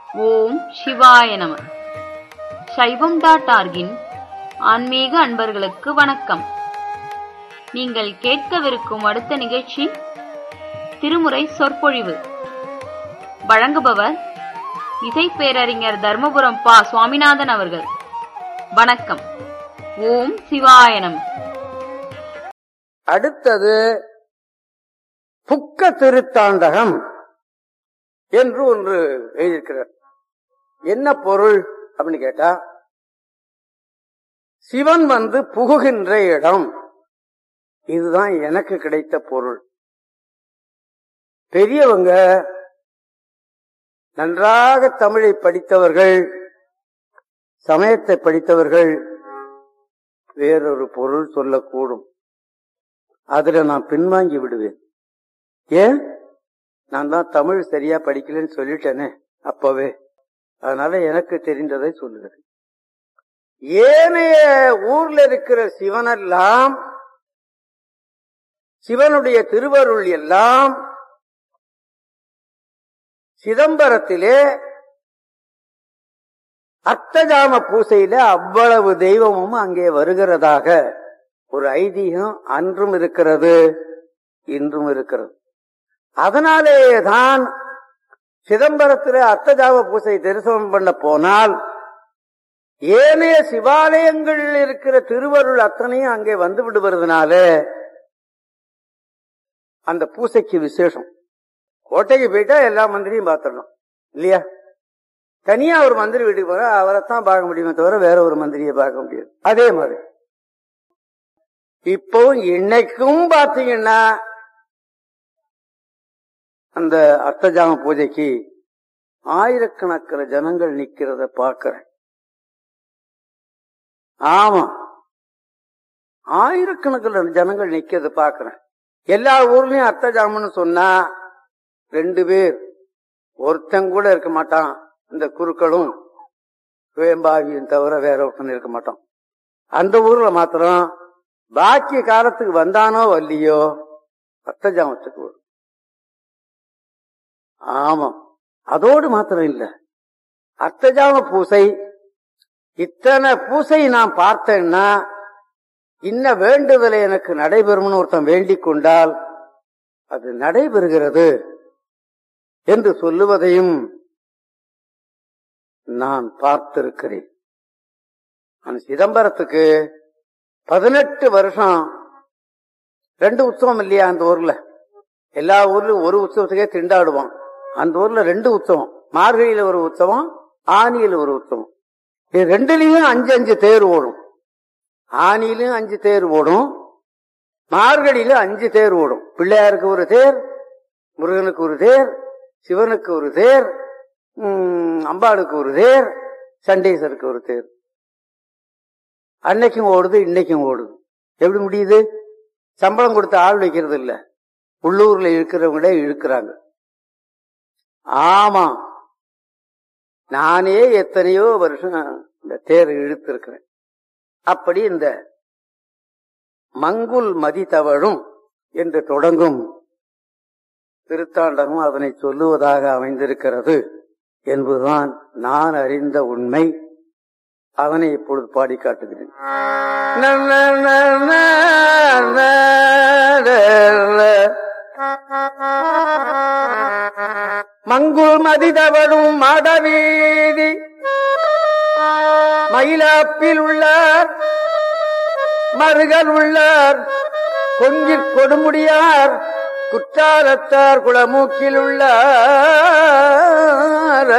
ஓம் சிவாய நம சைவம் டாட் ஆர்கின் ஆன்மீக அன்பர்களுக்கு வணக்கம் நீங்கள் கேட்கவிருக்கும் அடுத்த நிகழ்ச்சி திருமுறை சொற்பொழிவு வழங்குபவர் இசை பேரறிஞர் தர்மபுரம் பா சுவாமிநாதன் அவர்கள் வணக்கம் ஓம் சிவாய நம அடுத்தது புக்க திருத்தாண்டகம் என்று ஒன்று எழுதியிருக்கிறார் என்ன பொருள் அப்படின்னு கேட்டா சிவன் வந்து புகுகின்ற இடம் இதுதான் எனக்கு கிடைத்த பொருள் பெரியவங்க நன்றாக தமிழை படித்தவர்கள் சமயத்தை படித்தவர்கள் வேறொரு பொருள் சொல்லக்கூடும் அதுல நான் பின்வாங்கி விடுவேன் ஏன் நான் தான் தமிழ் சரியா படிக்கலன்னு சொல்லிட்டேனே அப்பவே அதனால எனக்கு தெரிந்ததை சொல்லுகிறேன் ஏனைய ஊர்ல இருக்கிற சிவனெல்லாம் சிவனுடைய திருவருள் எல்லாம் சிதம்பரத்திலே அர்த்தஜாம பூசையில அவ்வளவு தெய்வமும் அங்கே வருகிறதாக ஒரு ஐதீகம் அன்றும் இருக்கிறது இன்றும் இருக்கிறது அதனாலேதான் சிதம்பரத்தில் அர்த்தஜாம பூசை தரிசனம் பண்ண போனால் ஏனைய சிவாலயங்களில் இருக்கிற திருவருள் அத்தனையும் அங்கே வந்து விடுவதனால அந்த பூசைக்கு விசேஷம் கோட்டைக்கு போயிட்டா எல்லா மந்திரியும் பார்த்துடணும் இல்லையா தனியா ஒரு மந்திரி வீட்டுக்கு போற அவரைத்தான் பார்க்க முடியுமே தவிர வேற ஒரு மந்திரியை பார்க்க முடியாது அதே மாதிரி இப்போ இன்னைக்கும் பாத்தீங்கன்னா அந்த அர்த்தஜாம பூஜைக்கு ஆயிரக்கணக்கில் ஜனங்கள் நிக்கிறத பார்க்கிறேன் ஆமா ஆயிரக்கணக்கில் ஜனங்கள் நிக்கிறத பார்க்கிறேன் எல்லா ஊர்லயும் அர்த்தஜாமன்னு சொன்னா ரெண்டு பேர் ஒருத்தன் கூட இருக்க மாட்டான் இந்த குருக்களும் வேம்பாவியும் தவிர வேற ஒருத்தன் இருக்க மாட்டான் அந்த ஊர்ல மாத்திரம் பாக்கி காலத்துக்கு வந்தானோ வரலையோ அர்த்தஜாமத்துக்கு வரும் ஆமா அதோடு மாத்திரம் இல்ல அர்த்தஜாம பூசை இத்தனை பூசை நான் பார்த்தேன்னா இன்ன வேண்டுதலை எனக்கு நடைபெறும்னு ஒருத்தன் வேண்டிக் கொண்டால் அது நடைபெறுகிறது என்று சொல்லுவதையும் நான் பார்த்திருக்கிறேன் அந்த சிதம்பரத்துக்கு பதினெட்டு வருஷம் ரெண்டு உற்சவம் இல்லையா அந்த ஊர்ல எல்லா ஊர்லயும் ஒரு உற்சவத்துக்கே திண்டாடுவான் அந்த ஊர்ல ரெண்டு உற்சவம் மார்கழியில ஒரு உற்சவம் ஆனியில ஒரு உற்சவம் இது ரெண்டுலயும் அஞ்சு அஞ்சு தேர் ஓடும் ஆனியிலும் அஞ்சு தேர் ஓடும் மார்கழியில அஞ்சு தேர் ஓடும் பிள்ளையாருக்கு ஒரு தேர் முருகனுக்கு ஒரு தேர் சிவனுக்கு ஒரு தேர் அம்பாளுக்கு ஒரு தேர் சண்டேசருக்கு ஒரு தேர் அன்னைக்கும் ஓடுது இன்னைக்கும் ஓடுது எப்படி முடியுது சம்பளம் கொடுத்து ஆள் வைக்கிறது இல்ல உள்ளூர்ல இருக்கிறவங்களே இழுக்கிறாங்க ஆமா நானே எத்தனையோ வருஷம் இந்த தேர் இழுத்திருக்கிறேன் அப்படி இந்த மங்குல் மதி தவழும் என்று தொடங்கும் திருத்தாண்டகம் அதனை சொல்லுவதாக அமைந்திருக்கிறது என்பதுதான் நான் அறிந்த உண்மை அதனை இப்பொழுது பாடி காட்டுகிறேன் மங்குள் மதிதவனும் மடவீதி மயிலாப்பில் உள்ளார் மருகல் உள்ளார் கொஞ்சிற் கொடுமுடியார் குற்றாலத்தார் குளமூக்கில் உள்ளார்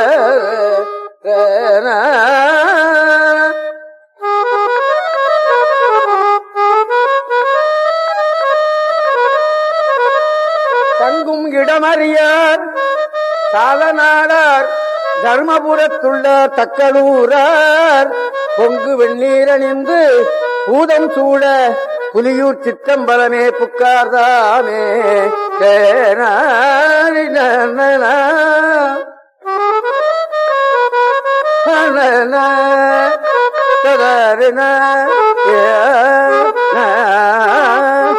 தங்கும் இடமறியார் சாலநாடார் தர்மபுரத்துள்ள தக்கலூரார் பொங்கு வெந்நீரணிந்து பூதம் சூட புலியூர் சிற்றம்பலமே புக்கார்தாமே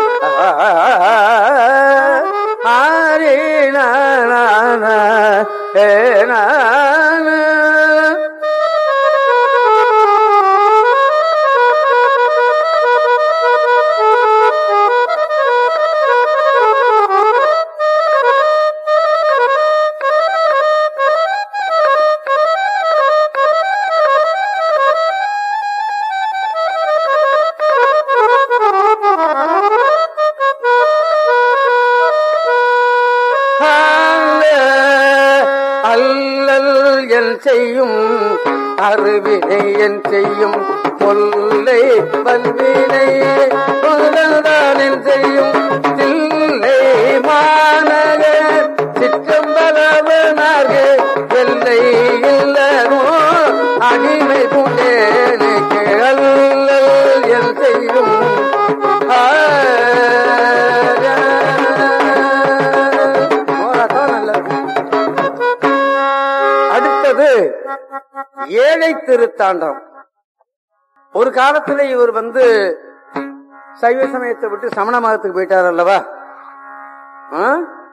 ஆ அல்லல் என் செய்யும் அருவினை என் செய்யும் கொல்லை வல்வினை முதல்தான் செய்யும் தில்லை மாநக சிற்றம்பலவனார்கு எல்லை இல்லனோ அடிமை புண்டேனுக்கு அல்லல் என் செய்யும் நல்லது அடுத்தது ஏழை திருத்தாண்டம் ஒரு காலத்துல இவர் வந்து சைவ சமயத்தை விட்டு சமண மதத்துக்கு போயிட்டார் அல்லவா ஆ?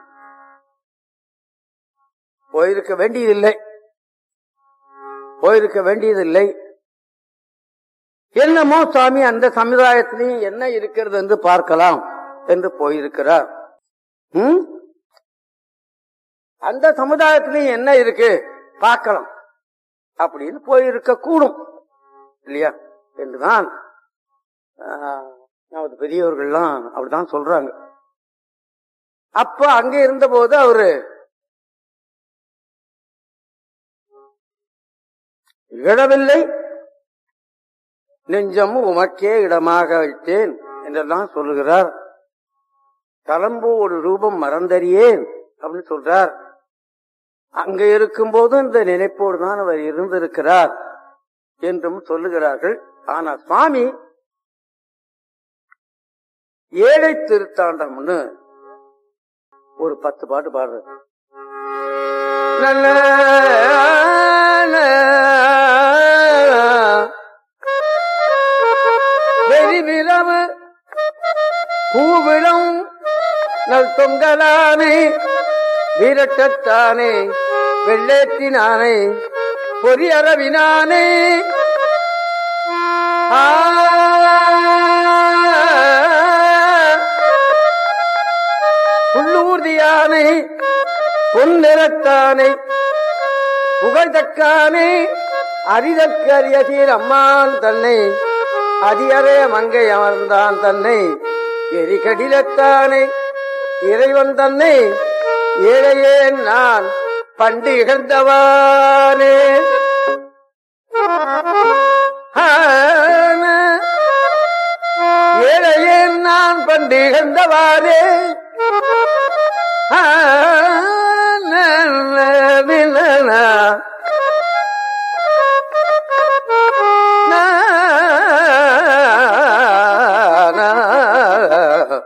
போயிருக்க வேண்டியதில்லை போயிருக்க வேண்டியதில்லை என்னமோ சுவாமி அந்த சமுதாயத்திலையும் என்ன இருக்கிறது என்று பார்க்கலாம் என்று போயிருக்கிறார் ம்? அந்த சமுதாயத்திலையும் என்ன இருக்கு பார்க்கலாம் அப்படின்னு போயிருக்க கூடும் இல்லையா என்றுதான் ஆஹ், நமது பெரியவர்கள்லாம் அப்படிதான் சொல்றாங்க அப்ப அங்க இருந்தபோது அவரு இழவில்லை நெஞ்சம் உமக்கே இடமாக வைத்தேன் என்றெல்லாம் சொல்லுகிறார் தலம்பு ஒரு ரூபம் மறந்தறியேன் அப்படின்னு சொல்றார் அங்க இருக்கும்போது இந்த நினைப்போடு தான் அவர் இருந்திருக்கிறார் என்றும் சொல்லுகிறார்கள் ஆனா சுவாமி ஏழை திருத்தாண்டம்னு ஒரு பத்து பாட்டு பாடுறது நல்ல வெறிவிரவு பூவிடம் நல் தொங்கலானே வீரட்டத்தானே வெள்ளேற்றினானே பொறியறவினானே ஆ புள்ளூர்தியானே பொன்னிறத்தானே புகழ்தக்கானே அரிதற்கரிய சீர் அம்மான் தன்னை அதியரே மங்கை அமர்ந்தான் தன்னை எரிகடிலத்தானே இறைவன் தன்னை ஏழையேன் நான் பண்டு இகழ்ந்தவானே ஆன, ஏழையேன் நான் பண்டு இகழ்ந்தவாறே ஆன, வினனா. நா.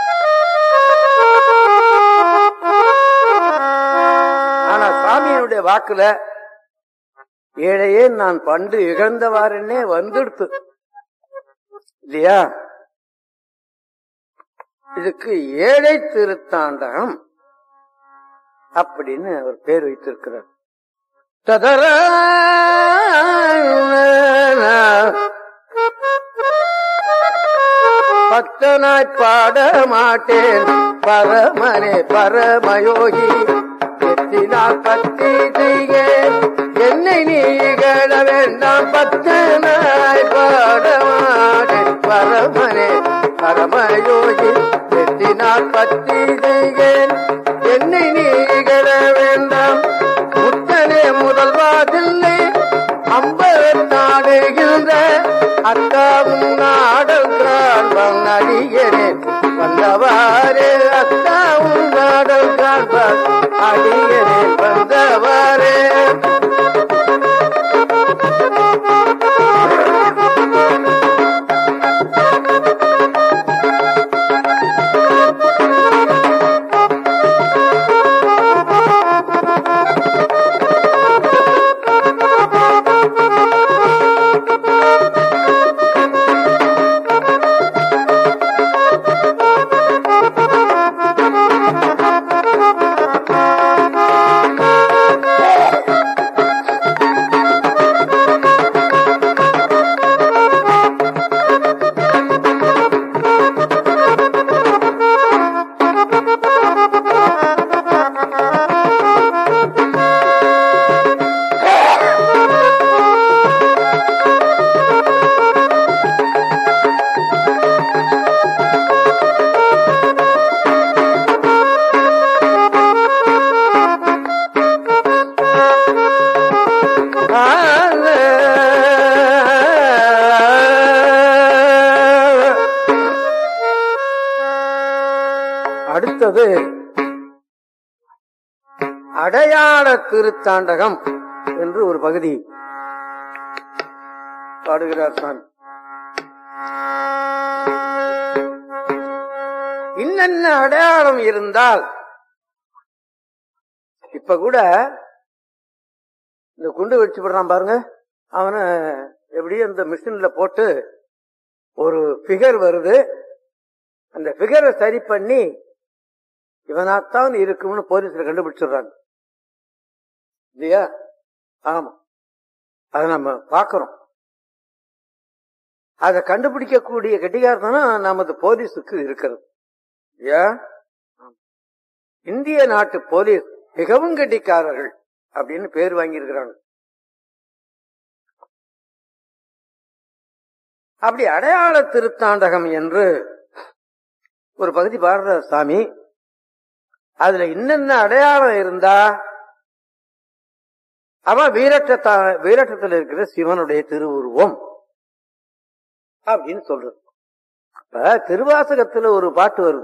ஆனா சாமியினுடைய வாக்குல ஏழையே நான் பண்டு இழந்தவாறுன்னே வந்துடுத்து இல்லையா இதுக்கு ஏழை திருத்தாண்டம் அப்படின்னு ஒரு பேர் வைத்திருக்கிறார் ததர பக்தனாய் பாட மாட்டேன் பரமனே பரமயோகி எத்தினால் பத்தி செய்க என்னை நீகள வேண்டாம் பக்தனாய் பாட மாட்டேன் பரமனே பரமயோகி எத்தினால் பத்தி செய்கேன் என்னை நீகள வேண்டாம் முத்தனே முதல்வாதில்லை அம்பர் நாடுகின்ற அத்தாவும் நாடல் காண்பம் அடியனே வந்தவாறே அத்தாவும் நாடல் காண்பம் அடியனே வந்தவாறே திருத்தாண்டகம் என்று ஒரு பகுதி பாடுகிறார் சுவாமி இன்னென்ன அடையாளம் இருந்தால் இப்ப கூட இந்த குண்டு வெடிச்சு விடுறான் பாருங்க அவனை எப்படியும் இந்த மிஷின்ல போட்டு ஒரு பிகர் வருது அந்த பிகரை சரி பண்ணி இவனாத்தான் இருக்கும்னு போலீஸ்ல கண்டுபிடிச்சிடுறாங்க இல்லையா ஆமா அதை நம்ம பார்க்கிறோம் அதை கண்டுபிடிக்கக்கூடிய கெட்டிகாரத்தனம் நமது போலீஸுக்கு இருக்கிறது ஏன் இந்திய நாட்டு போலீஸ் மிகவும் கெட்டிக்காரர்கள் அப்படின்னு பேர் வாங்கியிருக்கிறாங்க அப்படி அடையாள திருத்தாண்டகம் என்று ஒரு பகுதி பாடுற சாமி அதுல இன்னென்ன அடையாளம் இருந்தா அவன் வீரட்ட வீரட்டத்தில் இருக்கிற சிவனுடைய திருவுருவம் அப்படின்னு சொல்றது இப்ப திருவாசகத்துல ஒரு பாட்டு வருது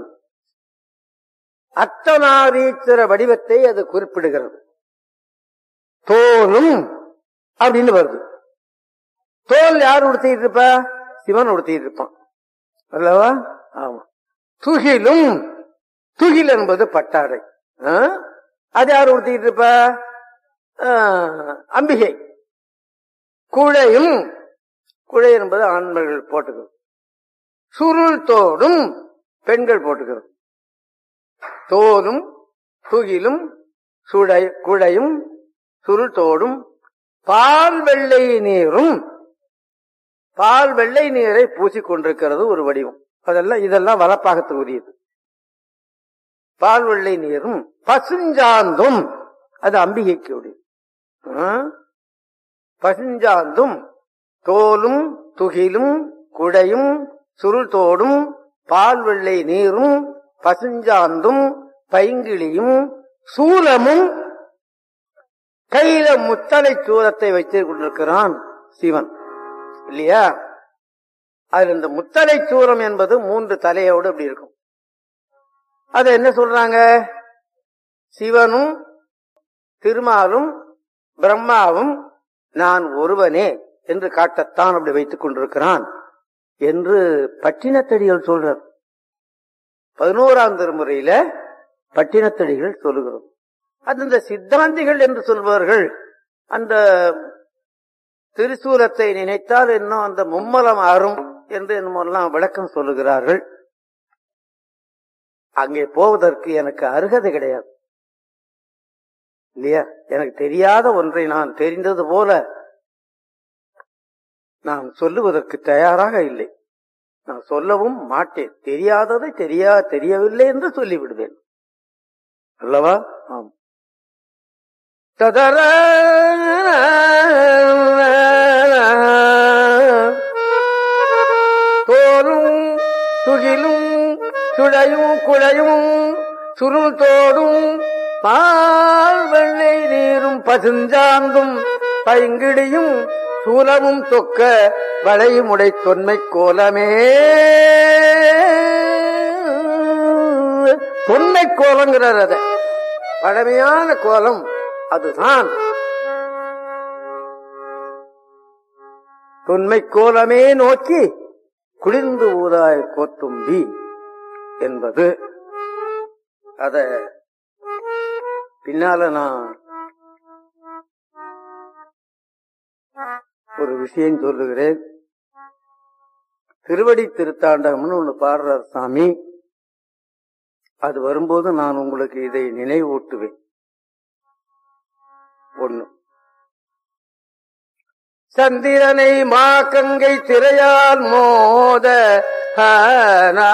அத்தனாரீச்சர வடிவத்தை அது குறிப்பிடுகிறது தோலும் அப்படின்னு வருது தோல் யார் உடுத்திட்டு இருப்பா சிவன் உடுத்திட்டு இருப்பான் அல்லவா ஆமா துகிலும் துகில் என்பது பட்டாடை ஆ? அது யார் உடுத்திட்டு இருப்பா ஆ, அம்பிகை குழையும் குழை என்பது ஆண்கள் போட்டுக்கிறது சுருள் தோடும் பெண்கள் போட்டுக்கிறது தோலும் துகிலும் சுடை குழையும் சுருள் தோடும் பால் வெள்ளை நீரும் பால் வெள்ளை நீரை பூசிக்கொண்டிருக்கிறது ஒரு வடிவம் அதெல்லாம் இதெல்லாம் வலப்பாகத்துக்கு உரியது பால் வெள்ளை நீரும் பசுஞ்சாந்தும் அது அம்பிகைக்கு உரியது ஆ? பசுஞ்சாந்தும் தோலும் துகிலும் குடையும் சுருள் தோடும் பால் வெள்ளை நீரும் பசுஞ்சாந்தும் பைங்கிளியும் சூலமும் கையில முத்தலை சூலத்தை வைத்துக் கொண்டிருக்கிறான் சிவன் இல்லையா அதுல இந்த முத்தலை சூலம் என்பது மூன்று தலையோடு அப்படி இருக்கும் அது என்ன சொல்றாங்க சிவனும் திருமாலும் பிரம்மாவும் நான் ஒருவனே என்று காட்டத்தான் அப்படி வைத்துக் கொண்டிருக்கிறான் என்று பட்டினத்தடிகள் சொல்றார் பதினோராம் திருமுறையில பட்டினத்தடிகள் சொல்லுகிறோம் அது இந்த சித்தாந்திகள் என்று சொல்பவர்கள் அந்த திருசூலத்தை நினைத்தால் இன்னும் அந்த மும்மலம் ஆறும் என்று என்னமெல்லாம் விளக்கம் சொல்லுகிறார்கள் அங்கே போவதற்கு எனக்கு அருகதை கிடையாது இல்லையா எனக்கு தெரியாத ஒன்றை நான் தெரிந்தது போல நான் சொல்லுவதற்கு தயாராக இல்லை நான் சொல்லவும் மாட்டேன் தெரியாததை தெரியா தெரியவில்லை என்று சொல்லிவிடுவேன் அல்லவா ஆம் ததர தோலும் துகிலும் சுடையும் குழையும் சுருள் தோடும் பால் வெள்ளை நீரும் பசுஞ்சாந்தும் பைங்கிடியும் சூலமும் தொக்க வளையும் உடை தொன்மை கோலமே தொன்மை கோலங்கிறார் அத பழமையான கோலம் அதுதான் தொன்மை கோலமே நோக்கி குளிர்ந்து ஊதாய் கோத்தும்பி என்பது அத பின்னால நான் ஒரு விஷயம் சொல்லுகிறேன் திருவடி திருத்தாண்டகம்னு ஒண்ணு பாடுறார் சாமி அது வரும்போது நான் உங்களுக்கு இதை நினைவூட்டுவேன் ஒண்ணு சந்திரனை மாக்கங்கை திரையால் மோத ஆனா.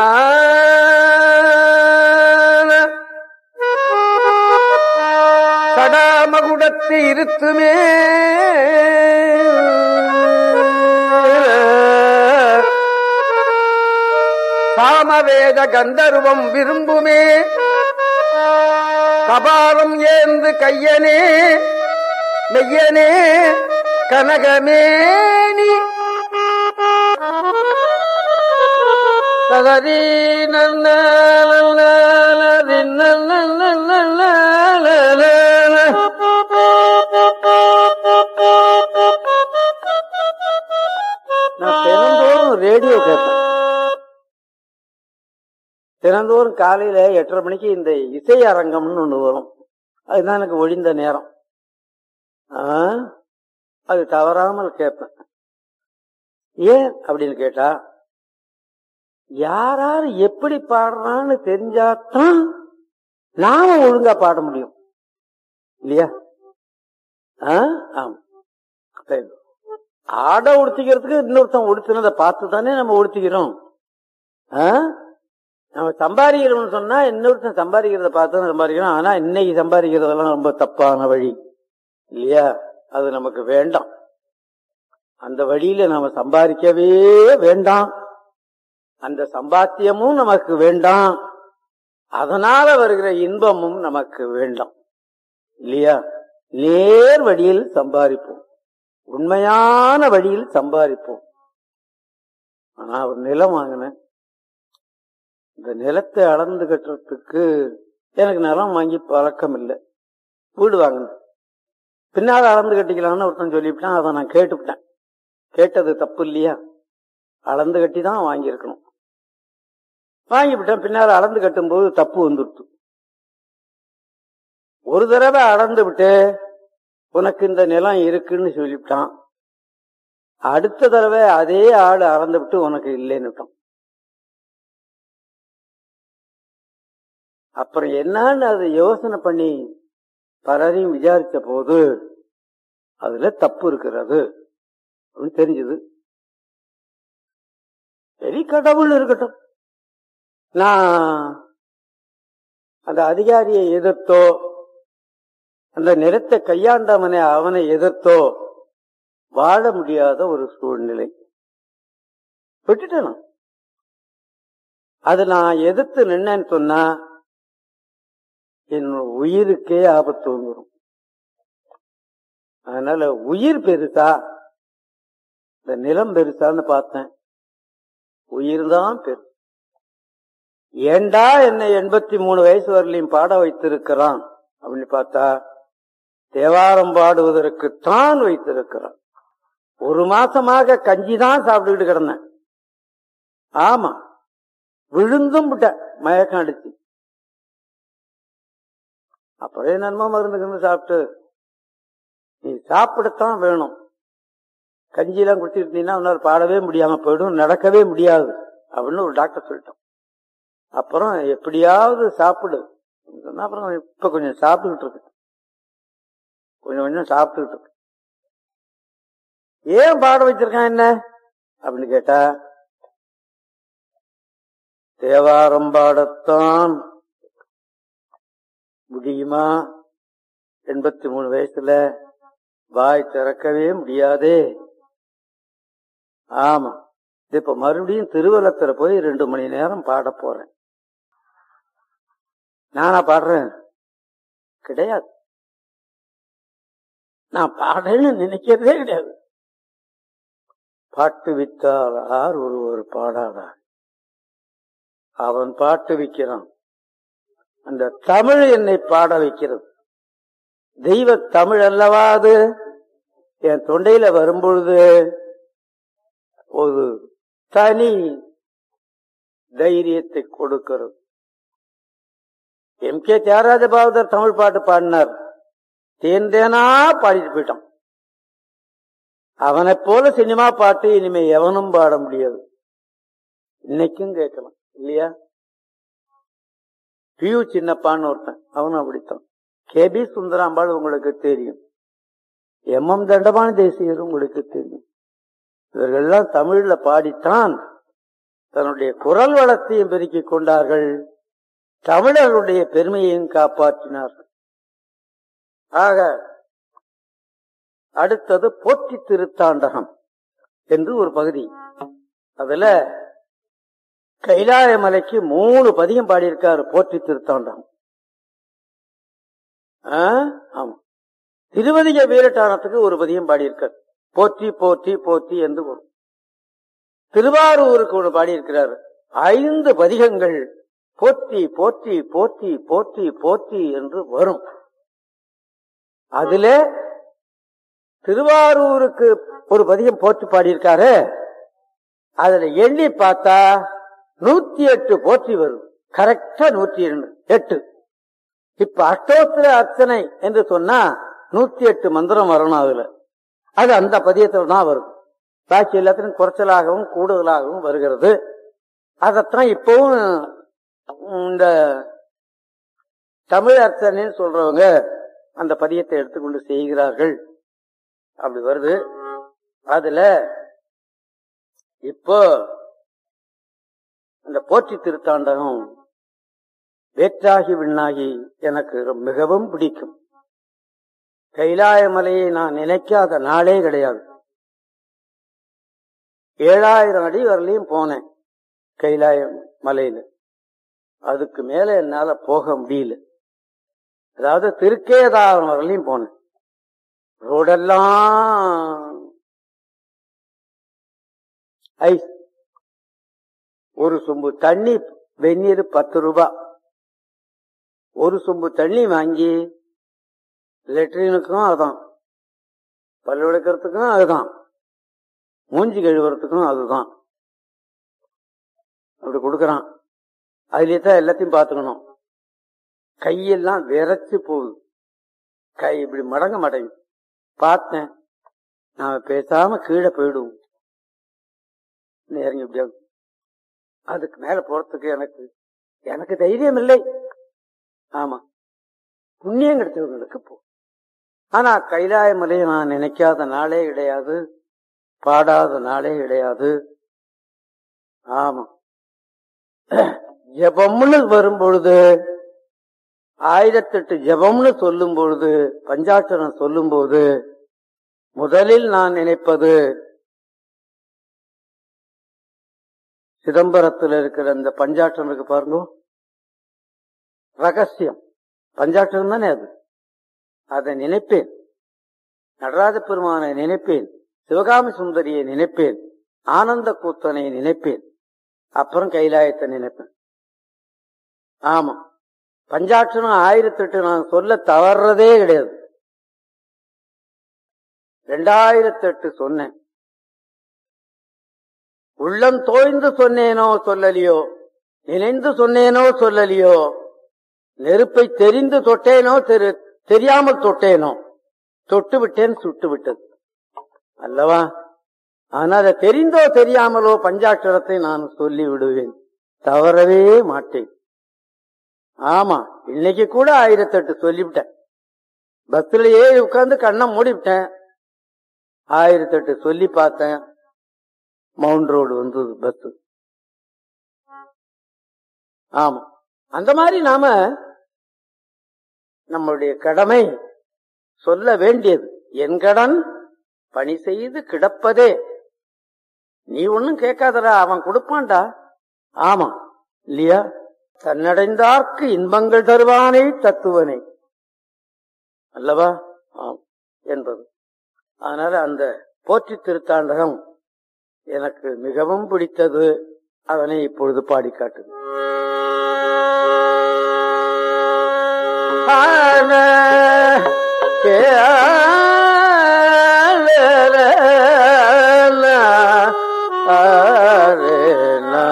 சடாமகுடத்து இருத்துமே சாமவேத கந்தர்வம் விரும்புமே கபாலம் ஏந்து கையனே மெய்யனே கனகமேனி சதரி நல்ல நல்ல நல்ல நல்ல நல்ல நல்ல தினந்தோறும் காலையில எட்டரை மணிக்கு இந்த இசை அரங்கம்னு ஒண்ணு வரும் அதுதான் எனக்கு ஒழிந்த நேரம் ஆ, அது தவறாமல் கேட்பேன் ஏன் அப்படின்னு கேட்டா யார் யார் எப்படி பாடுறான்னு தெரிஞ்சாதான் நாம ஒழுங்கா பாட முடியும் இல்லையா ஆ? ஆமா சரி. ஆடை உடுத்திக்கிறதுக்கு இன்னொருத்தன் உடுத்தினதை பார்த்து தானே நம்ம உடுத்திக்கிறோம் ஆ? நம்ம சம்பாதிக்கிறோம்னு சொன்னா இன்னொருத்தன் சம்பாதிக்கிறத பார்த்து தான் சம்பாதிக்கிறோம் ஆனா இன்னைக்கு சம்பாதிக்கிறதெல்லாம் ரொம்ப தப்பான வழி இல்லையா அது நமக்கு வேண்டாம் அந்த வழியில நாம சம்பாதிக்கவே வேண்டாம் அந்த சம்பாத்தியமும் நமக்கு வேண்டாம் அதனால வருகிற இன்பமும் நமக்கு வேண்டாம் இல்லையா நேர் வழியில் சம்பாதிப்போம் உண்மையான வழியில் சம்பாதிப்போம் ஆனா ஒரு நிலம் வாங்கினேன் இந்த நிலத்தை அளந்து கட்டுறதுக்கு எனக்கு நிலம் வாங்கி பழக்கம் இல்லை வீடு வாங்கினேன் பின்னால அளந்து கட்டிக்கலாம்னு ஒருத்தன் சொல்லிவிட்டான் அதை நான் கேட்டுவிட்டேன் கேட்டது தப்பு இல்லையா அளந்து கட்டி தான் வாங்கியிருக்கணும் வாங்கிவிட்டேன் பின்னால அளந்து கட்டும்போது தப்பு வந்துடுச்சு ஒரு தடவை அளந்து விட்டு உனக்கு இந்த நிலம் இருக்குன்னு சொல்லிவிட்டான் அடுத்த தடவை அதே ஆள் அளந்து விட்டு உனக்கு இல்லைன்னுட்டான் அப்புறம் என்னன்னு அதை யோசனை பண்ணி பலரையும் விசாரிச்ச போது அதுல தப்பு இருக்கிறது அப்படின்னு தெரிஞ்சது சரி கடவுள் இருக்கட்டும் நான் அந்த அதிகாரியை எதிர்த்தோ அந்த நிலத்தை கையாண்டவனை அவனை எதிர்த்தோ வாழ முடியாத ஒரு சூழ்நிலை விட்டுட்டேன் நான். அது நான் எதிர்த்து நின்னேன்னு சொன்னா என்னோட உயிருக்கே ஆபத்து வந்துடும் அதனால உயிர் பெருசா இந்த நிலம் பெருசான்னு பார்த்தேன் உயிர் தான் பெரு ஏண்டா என்னை எண்பத்தி மூணு வயசு வரலையும் பாட வைத்திருக்கிறான் அப்படின்னு பார்த்தா தேவாரம் பாடுவதற்குத்தான் வைத்திருக்கிறான் ஒரு மாசமாக கஞ்சி தான் சாப்பிட்டுக்கிட்டு கிடந்தேன் ஆமா விழுந்தும் விட்டேன் மயக்கம் அடிச்சு அப்புறம் என்னமோ மருந்துக்கு சாப்பிட்டு நீ சாப்பிடத்தான் வேணும் கஞ்சியெல்லாம் குடிச்சிருந்தீங்கன்னா உன்னால் பாடவே முடியாம போயிடும் நடக்கவே முடியாது அப்படின்னு ஒரு டாக்டர் சொல்லிட்டோம் அப்புறம் எப்படியாவது சாப்பிடு சொன்னா அப்புறம் இப்ப கொஞ்சம் சாப்பிட்டுக்கிட்டு இருக்கு கொஞ்சம் கொஞ்சம் சாப்பிட்டுக்கிட்டு இருக்கு ஏன் பாட வச்சிருக்கான் என்ன அப்படின்னு கேட்டா தேவாரம் பாடத்தான் முடியுமா எண்பத்தி மூணு வயசுல வாய் திறக்கவே முடியாதே ஆமா இப்ப மறுபடியும் திருவள்ளத்துல போய் ரெண்டு மணி நேரம் பாட போறேன் நானா பாடுறேன் கிடையாது நான் பாடுறேன்னு நினைக்கிறதே கிடையாது பாட்டு வித்தால் ஆர் ஒருவர் பாடாதார் அவன் பாட்டு விக்கிறான் அந்த தமிழ் என்னை பாட வைக்கிறது தெய்வ தமிழ் அல்லவா அது என் தொண்டையில வரும்பொழுது ஒரு தனி தைரியத்தை கொடுக்கிறது எம் கே தியாகராஜ பாகவதர் தமிழ் பாட்டு பாடினார் தேன் தேனா பாடிட்டு போயிட்டான் அவனை போல சினிமா பாட்டு இனிமே எவனும் பாட முடியாது இன்னைக்கும் கேட்கலாம் இல்லையா பியூ சின்னப்பான்னு ஒருத்தன் அவனும் அப்படித்தான் கே பி சுந்தராம்பாள் உங்களுக்கு தெரியும் எம் எம் தண்டமான தேசியர் உங்களுக்கு தெரியும் இவர்கள்லாம் தமிழ்ல பாடித்தான் தன்னுடைய குரல் வளத்தையும் பெருக்கிக் கொண்டார்கள் தமிழர்களுடைய பெருமையையும் காப்பாற்றினார்கள் ஆக அடுத்தது போற்றி திருத்தாண்டகம் என்று ஒரு பகுதி அதுல கைலாய மலைக்கு மூணு பதியம் பாடியிருக்காரு போற்றி திருத்தாண்டகம் ஆ? ஆமா திருவதிக வீரட்டானத்துக்கு ஒரு பதியம் பாடியிருக்கார் போற்றி போற்றி போற்றி என்று வரும் திருவாரூருக்கு ஒன்று பாடியிருக்கிறார் ஐந்து பதிகங்கள் போற்றி போற்றி போற்றி போற்றி போற்றி என்று வரும் அதுல திருவாரூருக்கு ஒரு பதியம் போற்றி பாடியிருக்காரு அதுல எண்ணி பார்த்தா நூத்தி எட்டு போற்றி வரும் கரெக்டா நூற்றி இரண்டு எட்டு இப்ப அஷ்டோத்திர அர்ச்சனை என்று சொன்னா நூத்தி எட்டு மந்திரம் வரணும் அதுல அது அந்த பதியத்துல தான் வருது பாக்கி எல்லாத்திலும் குறைச்சலாகவும் கூடுதலாகவும் வருகிறது அதத்தான் இப்பவும் இந்த தமிழ் அர்ச்சனைன்னு சொல்றவங்க அந்த பதியத்தை எடுத்துக்கொண்டு செய்கிறார்கள் அப்படி வருது அதுல இப்போ அந்த போற்றி திருத்தாண்டகம் வேற்றாகி விண்ணாகி எனக்கு மிகவும் பிடிக்கும் கைலாய மலையை நான் நினைக்காத நாளே கிடையாது ஏழாயிரம் அடி வரலையும் போனேன் கைலாய மலையில அதுக்கு மேல என்னால போக முடியல அதாவது திருக்கேதாரம் வரலையும் போனேன் ரோடெல்லாம் ஐஸ் ஒரு சொம்பு தண்ணி வெந்நீர் பத்து ரூபாய் ஒரு சொம்பு தண்ணி வாங்கி லெட்ரினுக்கும் அதுதான் பல்லு விளக்கிறதுக்கும் அதுதான் மூஞ்சி கழுவுறதுக்கும் அதுதான் அப்படி கொடுக்கறான் அதுலயே தான் எல்லாத்தையும் பார்த்துக்கணும் கையெல்லாம் விரைச்சு போகுது கை இப்படி மடங்க மாட்டேங்குது பார்த்தேன் நாம பேசாம கீழே போயிடுவோம் இறங்கி எப்படியாவது அதுக்கு மேல போறதுக்கு எனக்கு எனக்கு தைரியம் இல்லை ஆமா புண்ணியம் கிடைச்சவங்களுக்கு போ ஆனா கைலாய மலையை நான் நினைக்காத நாளே கிடையாது பாடாத நாளே கிடையாது ஆமா ஜபம்னு வரும் பொழுது ஆயிரத்தெட்டு ஜபம்னு சொல்லும் பொழுது பஞ்சாட்சரம் சொல்லும் போது முதலில் நான் நினைப்பது சிதம்பரத்தில் இருக்கிற அந்த பஞ்சாட்சரம் இருக்கு பாருங்க ரகசியம் பஞ்சாட்சரம் தானே அது அதை நினைப்பேன் நடராஜ பெருமானை நினைப்பேன் சிவகாமி சுந்தரியை நினைப்பேன் ஆனந்த கூத்தனை நினைப்பேன் அப்புறம் கைலாயத்தை நினைப்பேன் ஆமா பஞ்சாட்சரம் ஆயிரத்தி எட்டு நான் சொல்ல தவறதே கிடையாது ரெண்டாயிரத்தி எட்டு சொன்னேன் உள்ளம் தோய்ந்து சொன்னேனோ சொல்லலியோ நினைந்து சொன்னேனோ சொல்லலியோ நெருப்பை தெரிந்து தொட்டேனோ தெரி- தெரியாமல் தொட்டேனோ தொட்டு விட்டேன் சுட்டு விட்டது அல்லவா ஆனா அதை தெரிந்தோ தெரியாமலோ பஞ்சாட்சரத்தை நான் சொல்லி விடுவேன் தவறவே மாட்டேன் ஆமா இன்னைக்கு கூட ஆயிரத்தெட்டு சொல்லிவிட்டேன் பஸ்ல ஏறி உட்கார்ந்து கண்ணை மூடிவிட்டேன் ஆயிரத்தெட்டு சொல்லி பார்த்தேன் மவுண்ட் ரோடு வந்தது பஸ் ஆமா அந்த மாதிரி நாம நம்முடைய கடமை சொல்ல வேண்டியது என் கடன் பணி செய்து கிடப்பதே நீ ஒன்னும் கேட்காதடா அவன் கொடுப்பான்டா ஆமா இல்லையா தன்னடைந்தார்க்கு இன்பங்கள் தருவானே தத்துவனே அல்லவா ஆம் என்பது அதனால அந்த போற்றி திருத்தாண்டகம் எனக்கு மிகவும் பிடித்தது அதனை இப்பொழுது பாடி காட்டுது ஆன ஏ ஆரே நா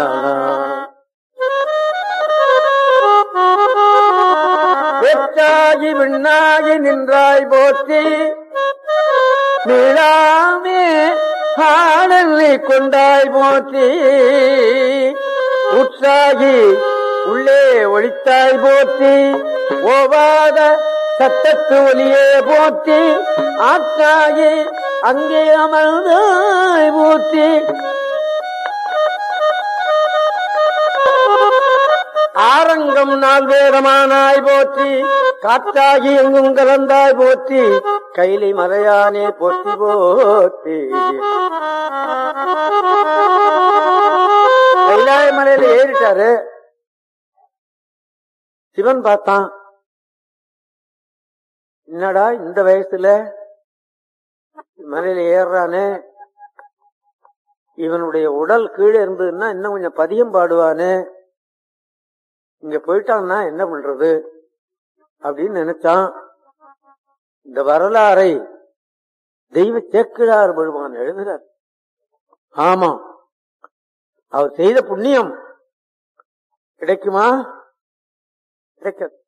வெற்றாகி விண்ணாகி நின்றாய் போற்றி மீளாமே ஆடலை கொண்டாய் போற்றி உற்சாகி உள்ளே ஒழித்தாய் போற்றி ஓவாத சத்தத்து ஒலியே போற்றி ஆற்றாகி அங்கே அமர்ந்தாய் போற்றி ஆரங்கம் நால்வேரமானாய் போற்றி காற்றாகி எங்கும் கலந்தாய் போற்றி கைலி மலையானே போற்றி போற்றி கைலாய மலையில ஏறிட்டாரு சிவன் பார்த்தான் என்னடா இந்த வயசுல மலையில ஏறானே இவனுடைய உடல் கீழே இருந்ததுன்னா இன்னும் கொஞ்சம் பதியம் பாடுவானே இங்க போயிட்டான்னா என்ன பண்றது அப்படின்னு நினைச்சான் இந்த வரலாறை தெய்வ சேக்கிழார் பெருமான் எழுதுறார் ஆமா அவர் செய்த புண்ணியம் கிடைக்குமா கிடைக்காது